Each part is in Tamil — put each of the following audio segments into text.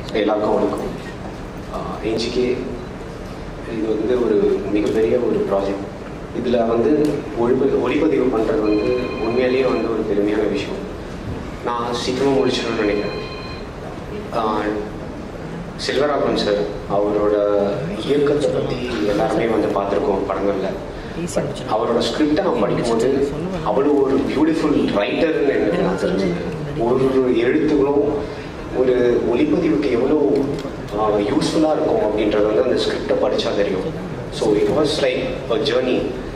எல்லாருக்கும் வணக்கம் என்ஜிகே இது வந்து ஒரு மிகப்பெரிய ஒரு ப்ராஜெக்ட் இதில் வந்து ஒளிப ஒளிப்பதிவு பண்ணுறது வந்து உண்மையிலேயே வந்து ஒரு பெருமையான விஷயம் நான் சீக்கிரமாக முடிச்சிடணும்னு நினைக்கிறேன் ஆஹ் செல்வராகவன் சார் அவரோட இயக்கத்தை பற்றி எல்லாருமே வந்து பார்த்துருக்கோம் படங்களில் But அவரோட ஸ்கிரிப்டை நான் படிக்கும்போது அவ்வளோ ஒரு பியூட்டிஃபுல் ரைட்டர்னு எனக்கு நான் தெரிஞ்சது ஒரு ஒரு எழுத்துகளும் ஒரு ஒளிப்பதிவுக்கு எவ்வளோ யூஸ்ஃபுல்லாக இருக்கும் அப்படின்றது வந்து அந்த ஸ்கிரிப்டை படித்தா தெரியும் so it was like a journey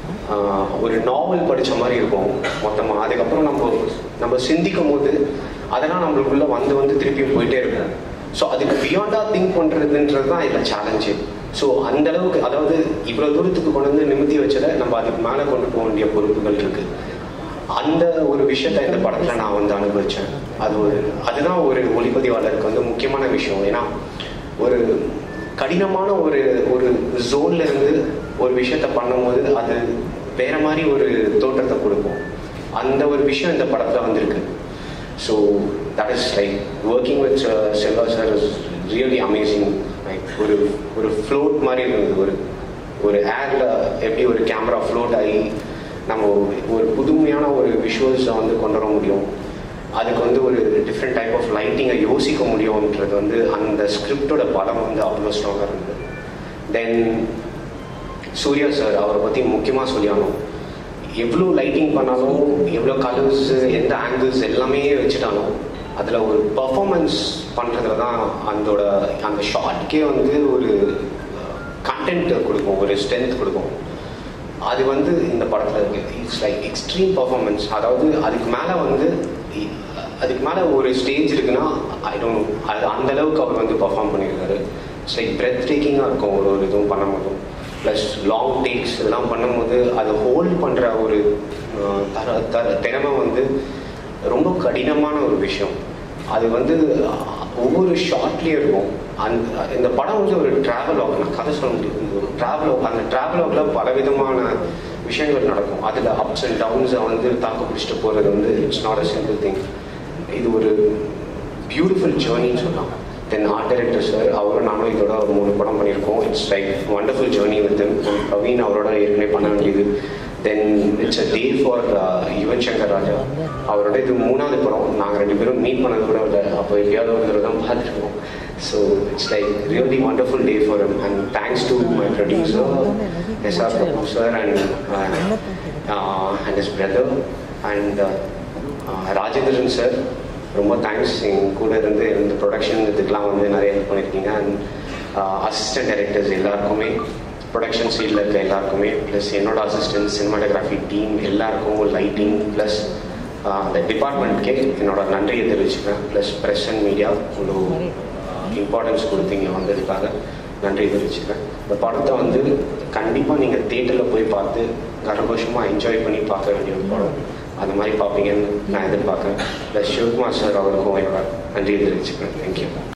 ஒரு நாவல் படித்த மாதிரி இருக்கும் மொத்தமாக அதுக்கப்புறம் நம்ம நம்ம சிந்திக்கும் போது அதெல்லாம் நம்மளுக்குள்ள வந்து வந்து திருப்பியும் போயிட்டே இருக்கும் ஸோ அதுக்கு பியாண்டாக திங்க் பண்ணுறதுன்றது தான் இதில் சேலஞ்சு ஸோ அந்த அளவுக்கு அதாவது இவ்வளோ தூரத்துக்கு கொண்டு வந்து நிமித்தி வச்சதை நம்ம அதுக்கு மேலே கொண்டு போக வேண்டிய பொறுப்புகள் இருக்கு அந்த ஒரு விஷயத்த இந்த படத்தில் நான் வந்து அனுபவித்தேன் அது ஒரு அதுதான் ஒரு ஒளிப்பதிவாளருக்கு வந்து முக்கியமான விஷயம் ஏன்னா ஒரு கடினமான ஒரு ஒரு ஜோன்ல இருந்து ஒரு விஷயத்த பண்ணும்போது அது வேற மாதிரி ஒரு தோற்றத்தை கொடுக்கும் அந்த ஒரு விஷயம் இந்த படத்தில் வந்திருக்கு so that is like working with Selva sir is really amazing like ஒரு ஒரு ஃப்ளோட் மாதிரி இருந்தது ஒரு ஒரு ஏரில் எப்படி ஒரு கேமரா ஃப்ளோட் ஆகி நம்ம ஒரு புதுமையான ஒரு விஷுவல்ஸை வந்து கொண்டு வர முடியும் அதுக்கு வந்து ஒரு டிஃப்ரெண்ட் டைப் ஆஃப் லைட்டிங்கை யோசிக்க முடியும்ன்றது வந்து அந்த ஸ்கிரிப்டோட படம் வந்து அவ்வளோ ஸ்ட்ராங்காக இருந்தது தென் சூர்யா சார் அவரை பற்றி முக்கியமாக சொல்லியானோம் எவ்வளோ லைட்டிங் பண்ணாலும் எவ்வளோ கலர்ஸ் எந்த ஆங்கிள்ஸ் எல்லாமே வச்சுட்டாலும் அதில் ஒரு பர்ஃபார்மன்ஸ் பண்ணுறதுல தான் அதோட அந்த ஷார்ட்கே வந்து ஒரு கண்டென்ட் கொடுக்கும் ஒரு ஸ்ட்ரென்த் கொடுக்கும் அது வந்து இந்த படத்தில் இருக்கு இட்ஸ் லைக் எக்ஸ்ட்ரீம் பர்ஃபார்மன்ஸ் அதாவது அதுக்கு மேலே வந்து அதுக்கு மேலே ஒரு ஸ்டேஜ் இருக்குன்னா ஐ டோன்ட் அது அந்த அளவுக்கு அவர் வந்து பர்ஃபார்ம் பண்ணியிருக்காரு இட்ஸ் லைக் பிரெத் டேக்கிங்காக இருக்கும் ஒரு ஒரு இதுவும் பண்ணும்போதும் ப்ளஸ் லாங் டேக்ஸ் இதெல்லாம் பண்ணும்போது அதை ஹோல்ட் பண்ணுற ஒரு தர தர திறமை வந்து ரொம்ப கடினமான ஒரு விஷயம் அது வந்து ஒவ்வொரு ஷார்ட்லேயும் இருக்கும் அந்த இந்த படம் வந்து ஒரு ட்ராவல் ஆக் நான் கதை சொல்ல முடியாது ஒரு ட்ராவல் ஆக் அந்த ட்ராவல் ஆக்கில் பலவிதமான விஷயங்கள் நடக்கும் அதில் அப்ஸ் அண்ட் டவுன்ஸை வந்து தாக்கு பிடிச்சிட்டு போகிறது வந்து it's not a simple thing இது ஒரு பியூட்டிஃபுல் ஜேர்னின்னு சொல்லலாம் தென் ஆர்ட் டைரக்டர் சார் அவரும் நானும் இதோட ஒரு மூணு படம் பண்ணியிருக்கோம் it's like wonderful journey with Praveen அவரோட ஏற்கனவே பண்ண வேண்டியது then it's a day for Yuvan Shankar Raja அவரோட இது மூணாவது படம் நாங்கள் ரெண்டு பேரும் மீட் பண்ணது கூட இல்லை அப்போ எப்பயாவது ஒரு தடவை தான் பார்த்துருக்கோம் so it's like really wonderful day for him and thanks to my producer S R Prabhu sir and and is brother and Rajendran sir ரொம்ப தேங்க்ஸ் எங்கள் கூட இருந்து இந்த ப்ரொடக்ஷன் இதுக்கெலாம் வந்து நிறைய ஹெல்ப் பண்ணியிருக்கீங்க அண்ட் அசிஸ்டன்ட் டைரக்டர்ஸ் எல்லாருக்குமே ப்ரொடக்ஷன் சைடில் இருக்க எல்லாருக்குமே ப்ளஸ் என்னோட அசிஸ்டன்ட் சினிமாட்டோகிராஃபி டீம் எல்லாருக்கும் லைட்டிங் ப்ளஸ் அந்த டிபார்ட்மெண்ட்கே என்னோட நன்றியை தெரிவிச்சுக்கிறேன் ப்ளஸ் ப்ரெஸ் அண்ட் மீடியா இவ்வளோ இம்பார்ட்டன்ஸ் கொடுத்தீங்க வந்ததுக்காக நன்றி தெரிவிச்சுக்கிறேன் இந்த படத்தை வந்து கண்டிப்பாக நீங்கள் தேட்டரில் போய் பார்த்து கரகோஷமாக என்ஜாய் பண்ணி பார்க்க வேண்டிய ஒரு படம் அந்த மாதிரி பார்ப்பீங்கன்னு நான் எதிர்பார்க்குறேன் ப்ளஸ் சிவகுமார் சார் அவருக்கும் என்னோட நன்றியை தெரிவிச்சுக்கிறேன் தேங்க்யூ